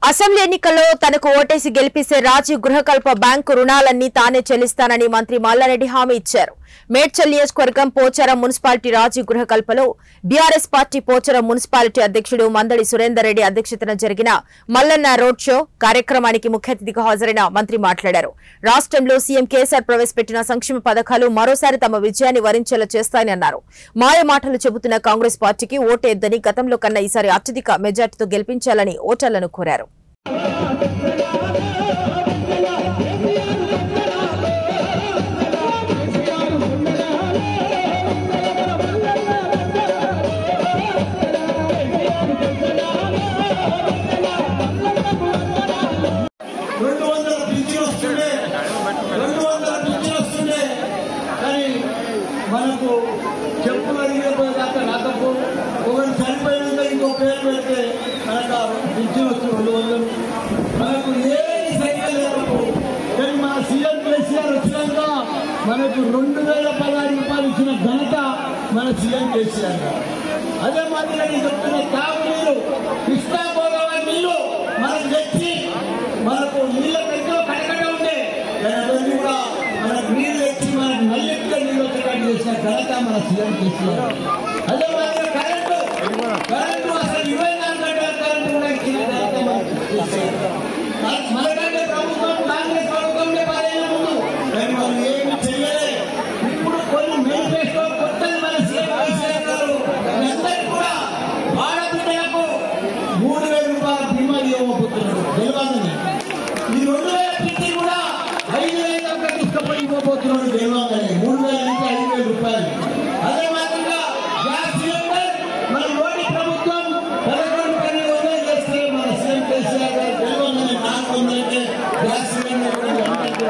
Assembly ఎన్నికల్లో తనకు ఓటేసి గెలిపిస్తే రాజీవ్ గృహకల్ప బ్యాంకు రుణాలన్నీ తానే చెల్లిస్తానని మంత్రి మల్లారెడ్డి హామీ ఇచ్చారు మేడ్చల్ నియోజకవర్గం పోచారం మున్సిపాలిటీ రాజీవ్ గృహకల్పలో బీఆర్ఎస్ పార్టీ పోచారం మున్సిపాలిటీ అధ్యక్షుడు మందడి సురేందర్ రెడ్డి అధ్యక్షతన జరిగిన మల్లన్న రోడ్ షో కార్యక్రమానికి ముఖ్య అతిథిగా హాజరైన మంత్రి మాట్లాడారు రాష్ట్రంలో సీఎం కేసీఆర్ ప్రవేశపెట్టిన సంక్షేమ పథకాలు మరోసారి తమ విజయాన్ని వరించేలా చేస్తాయని అన్నారు మాయ మాటలు చెబుతున్న కాంగ్రెస్ పార్టీకి ఓటేద్దని గతంలో కన్నా ఈసారి అత్యధిక మెజార్టీతో గెలిపించాలని ఓటర్లను కోరారు రెండు వందల పింఛన్ వస్తుండే రెండు వందల పింఛన్ వస్తుండే కానీ మనకు చెప్పులు అడిగిపోయేదాకా రాకపో ఒకరు చనిపోయినాక ఇంకో పేరు పెడితే మనకు పింఛన్ వస్తుంది రెండు వందలు మనకు ఏది సరిగ్గా లేకపో కానీ మన సీఎం కేసీఆర్ వచ్చినాక మనకు రెండు వేల పదహారు రూపాయలు ఇచ్చిన ఘనత మన సీఎం కేసీఆర్ గారు. అదే మాదిరిగా నేను చెప్తున్న తాగునీరు కృష్ణా గోదావరి నీళ్లు మనకు తెచ్చి మనకు నీళ్ళ దగ్గర కడకడ ఉండే దాని కూడా మనకు నీళ్ళు తెచ్చి మనకు నల్లెట్టుగా నీళ్ళు వచ్చేటట్టు చేసిన ఘనత మన సీఎం కేసీఆర్ అదే మాదిరిగా కరెంటు కరెంటు అసలు ఇరవై నాలుగు గంటల కరెంటు కూడా ఇచ్చిన ఘనత మనకు కేసీఆర్. మన- మనకంటే ప్రభుత్వం కాంగ్రెస్ ప్రభుత్వంలో పదేళ్ళ ముందు కానీ మనం ఏమి చేయలే ఇప్పుడు కొన్ని మేనిఫెస్టో కొత్తది మన సీఎం కేసీఆర్ గారు అందరికీ కూడా ఆడబిడ్డలకు మూడు వేల రూపాయల బీమా ఇవ్వబోతున్నాడు తెలియాలని ఈ రెండు వేల పిచ్చి కూడా ఐదు వేల దాకా తీసుకుపోయి ఇవ్వబోతున్నాడు తెలియాలని మూడు వేల నుంచి ఐదు వేల రూపాయలు అదే మాదిరిగా గ్యాస్ సిలిండర్ మన మోడీ ప్రభుత్వం పదకొండు పన్నెండు వందలు చేస్తే మన సీఎం కేసీఆర్ గారు తెలియాలని నాలుగు వందలకే గ్యాస్ సిలిండర్ కూడా అందరికీ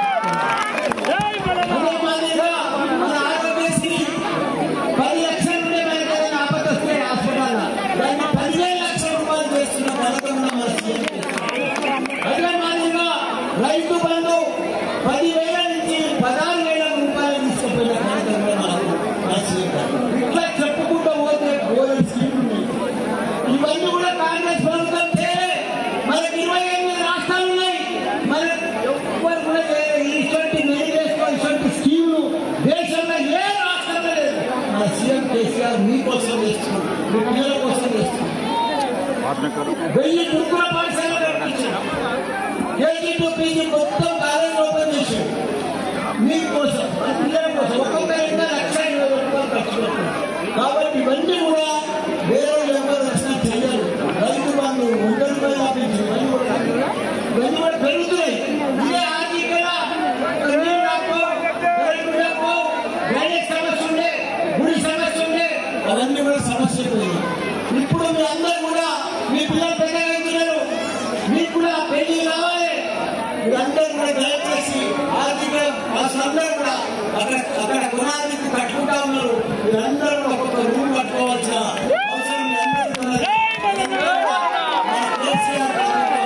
అదే మాదిరిగా మన ఆరోగ్యశ్రీ పది లక్షల నుండి మనకి ఏదైనా ఆపద వస్తే హాస్పిటల్ దాన్ని పదిహేను లక్షల రూపాయలు చేస్తున్న ఘనత ఉన్న మన సీఎం అదే మాదిరిగా రైతు బంధు పదివేల నుంచి పదహారు వేల రూపాయలు తీసుకుపోయిన ఘనత ఉన్న మనకు మన సీఎం ఇట్లా చెప్పుకుంటూ పోతే గోల్డ్ స్కీమ్ ఉన్నాయి. ఇవన్నీ కూడా కాంగ్రెస్ ప్రభుత్వం చేయలే మనకి ఇరవై ఎనిమిది రాష్ట్రాలు ఉన్నాయి మన ఎవ్వరు కూడా చేయలేదు ఇటువంటి మేనిఫెస్టో ఇటువంటి స్కీములు దేశంలో ఏ రాష్ట్రంలో లేదు మన సీఎం కేసీఆర్ మీకోసం చేస్తున్నాడు మీ పిల్లల కోసం చేస్తున్నాడు వెయ్యి గురుకుల పాఠశాలలు నడిపించాడు కేజీ టు పీజీ మొత్తం కాలేజ్ ఓపెన్ చేశాడు మీకోసం మన పిల్లల కోసం ఒక్కొక్కరింకా లక్ష ఇరవై వేల రూపాయలు ఖర్చు పెడుతున్నాడు కాబట్టి ఇవన్నీ కూడా వేరే వాళ్ళు ఎవరు వచ్చినా చెయ్యరు రైతు బంధు వంద రూపాయలు ఆపించి ఇవన్నీ కూడా ఇవన్నీ కూడా పెరుగుతున్నాయి ఇదే ఆర్థికంగా నీళ్ళు రాకపో, కరెంటు రాకపో, డ్రైనేజ్ సమస్య ఉండే గుడి సమస్య ఉండే అవన్నీ కూడా సమస్య పోయినాయి ఇప్పుడు మీ అందరూ కూడా మీ పిల్లలు పెద్దగా అవుతున్నారు మీకు కూడా పెళ్లి కావాలి మీరందరూ కూడా దయచేసి ఆర్థిక అందరూ కూడా అక్కడ అక్కడ గుణానికి కట్టుకుంటా ఉన్నారు మీరందరూ కూడా ఒక్కొక్క రూమ్ కట్టుకోవాల్సిన అవసరం మీ అందరికీ ఉన్నది. మన కేసీఆర్ గారు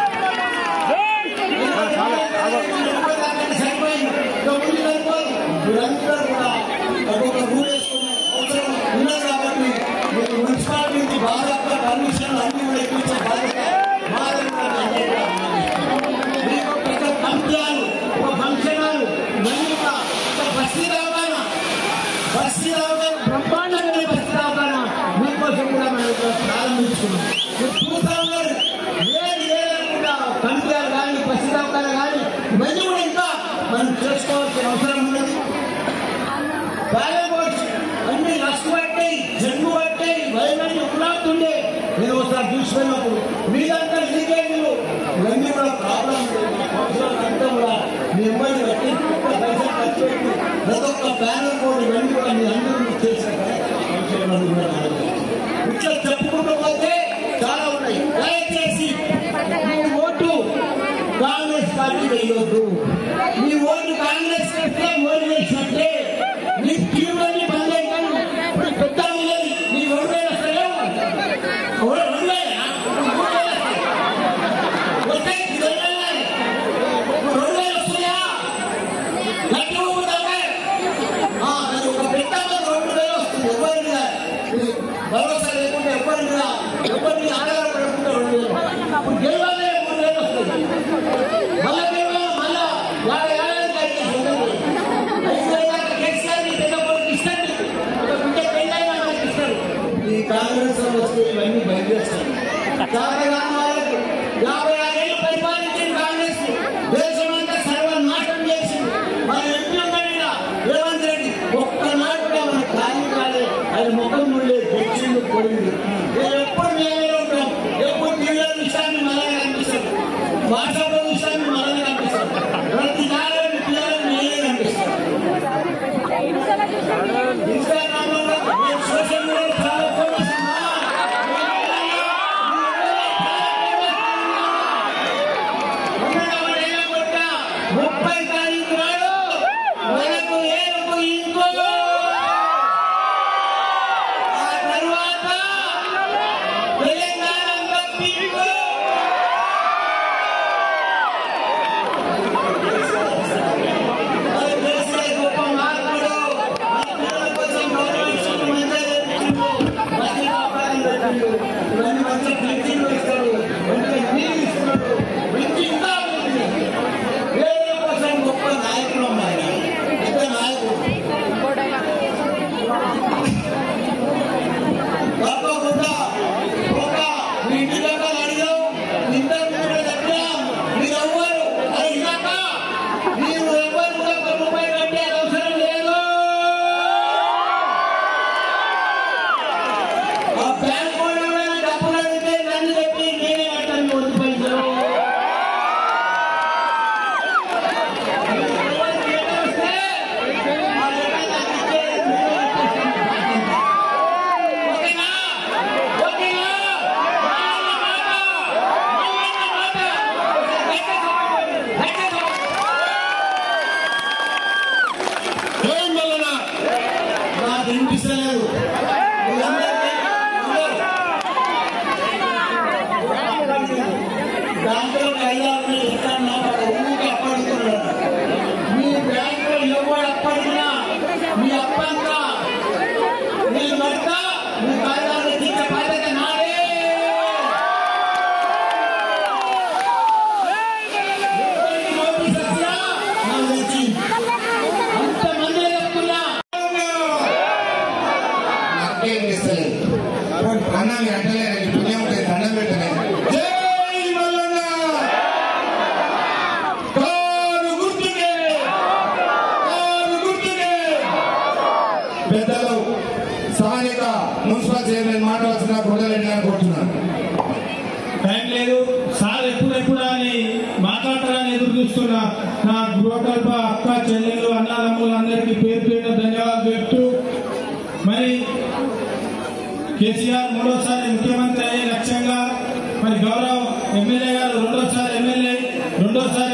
మీరందరూ కూడా ఒక్కొక్క రూల్ వేసుకునే అవసరం ఉన్నది కాబట్టి మీరు మున్సిపాలిటీ నుంచి బాగా పర్మిషన్ అన్ని కూడా ఇప్పించే బాధ్యత మాది కూడా మీ అందరికీ కూడా ఉన్నది. మీకు పెద్ద ఫంక్షన్లు ఒక ఫంక్షన్ హాల్ ఇవన్నీ కూడా ఒక బస్తీ రవాణా బస్తీ రవాణా బ్రహ్మాండమైన బస్తీ రవాణా మీకోసం కూడా మనం ఇక్కడ ప్రారంభించుకున్నాం మీరు చూస్తా ఉన్నారు ఏది లేకుండా కంపెనీలు కానీ బస్తీ రవాణా కానీ ఇవన్నీ కూడా ఇంకా మనం చేసుకోవాల్సిన అవసరం ఉన్నది బ్యాలెన్స్ అన్ని రష్ పట్టాయి జన్ము పట్టాయి వైరల్ ఉన్నాడుతుండే నేను ఒకసారి చూసిపోయినప్పుడు మీరంతా లీకేజీలు ఇవన్నీ కూడా ప్రాబ్లం అంతా కూడా మీ అమ్మాయి బట్టి పైసలు ఖర్చు పెట్టి ప్రతి ఒక్క బ్యానర్ కూడా ఇవన్నీ కూడా మీ అందరూ చేసిన సంక్షేమాలు కూడా నాలుగు. ఇట్లా చెప్పుకుంటూ పోతే చాలా ఉన్నాయి దయచేసి మీ ఓటు కాంగ్రెస్ పార్టీ వేయవద్దు మీ ఓటు కాంగ్రెస్ వేస్తే ఓటు వేసినట్టే నీ స్కీములన్నీ బంద్ అయిపోయి ఇప్పుడు పెద్ద ఉన్నది నీ రెండు వేలు వస్తలేవు ఓ రెండు వేలా? మూడు వేలు వస్తాయి. వస్తాయి, ఇది రెండు వేలే. ఇప్పుడు రెండు వేలు వస్తున్నాయా? గట్టి ఊపుతావే? ఆ, అది ఒక పెద్ద మంది రెండు వేలు వస్తుంది ఎవరి మీద ఇది భరోసా లేకుండా ఎవరి మీద ఎవరిని ఆధారపడకుండా రెండు వేలు ఇప్పుడు గెలవాలి చాకరాని వాళ్ళకు యాభై ఆరేళ్ళు పరిపాలించిన కాంగ్రెస్ దేశమంతా సర్వనాశనం చేసింది మన ఎంపీ ఉన్నాడు ఈడ, రేవంత్ రెడ్డి ఒక్కనాడు కూడా మన ఖాళీ కాలే ఆయన ముఖం నుండి గెలిచింది పోయింది మేము ఎప్పుడు మేమే ఉంటాం ఎప్పుడు టీవీలో విషయాన్ని మనమే కనిపిస్తాం వాట్సాప్ విషయాన్ని మనమే కనిపిస్తాం ప్రతి దాని పిల్లలు మేమే కనిపిస్తాం ఇన్స్టాగ్రామ్ లో మేము సోషల్ మీడియాలో చాలా ఫేమస్ ఉన్నా ముప్పై తారీఖు నాడు మనకు ఏనుగు ఇంకో ఆ తర్వాత తెలంగాణ పీకు అది దేశంలో గొప్ప మార్పులు మన పిల్లల కోసం గవర్నమెంట్ మంచిగా చేపించిండు మంచి వ్యాపారం పెట్టిండు ఇవన్నీ మంచి పెన్షన్లు ఇస్తాడు మంచి నీళ్ళు ఇస్తున్నాడు మంచి ఇంకా అభివృద్ధి. వేరే కోసం గొప్ప నాయకులు ఉన్నాయి పెద్ద నాయకుడు తప్పకుండా ఒక మీ ఇంటి దగ్గర అడిగాం ఇంటర్ కూడా చెప్పాం మీరు ఎవ్వరు అది ఇదాక మీరు ఎవ్వరు కూడా ఒక రూపాయి కట్టే అవసరం లేదు ఆ బ్యాంక్ వాళ్ళు ఎవరైనా డబ్బులు అడిగితే నన్ను చెప్పి నేనే కట్టాను వంద పైసలు ఎవరికి ఏదో వస్తే ఆ లెక్క నాకు ఇచ్చే నేనే కట్టేస్తాను. ఓకేనా ఓకేనా మాయన్న మాట మాయన్న మాట ఏం మల్లన్న నాకు వినిపిస్తలేదు బ్యాంకులో ఐదారు ఇస్తాను నాకు ఊరికి అప్పడుతున్నాడు మీ బ్యాంకులో ఎవరు అప్పడినా మీ అప్పంతా మీ భర్త మీ కాయిదాలు తీర్చే బాధ్యత నాదే ఎవరికి నోటీస్ వచ్చినా నాకు తెలిసి అంతమందే చెప్తున్నా నాకేం ఇస్తలేదు అన్న మీరు అంటలేరండి పుణ్యం ఉంటుంది దండం పెట్టలేదు జై మల్లన్న కారు గుర్తుకే కారు గుర్తుకే పెద్దలు స్థానిక మున్సిపల్ చైర్మన్ మాట వచ్చిన కొండలెడ్డి గారు కోరుతున్నాను టైం లేదు సార్ ఎప్పుడెప్పుడు అని మాట్లాడతారని ఎదురు చూస్తున్నా నా గృహకల్ప అక్క చెల్లెలు అన్నదమ్ములు అందరికీ పేరు పేరు ధన్యవాదాలు చెప్తూ మరి కేసీఆర్ మూడోసారి ముఖ్యమంత్రి అయ్యే లక్ష్యంగా మరి గౌరవ్ ఎమ్మెల్యే గారు రెండోసారి ఎమ్మెల్యే రెండోసారి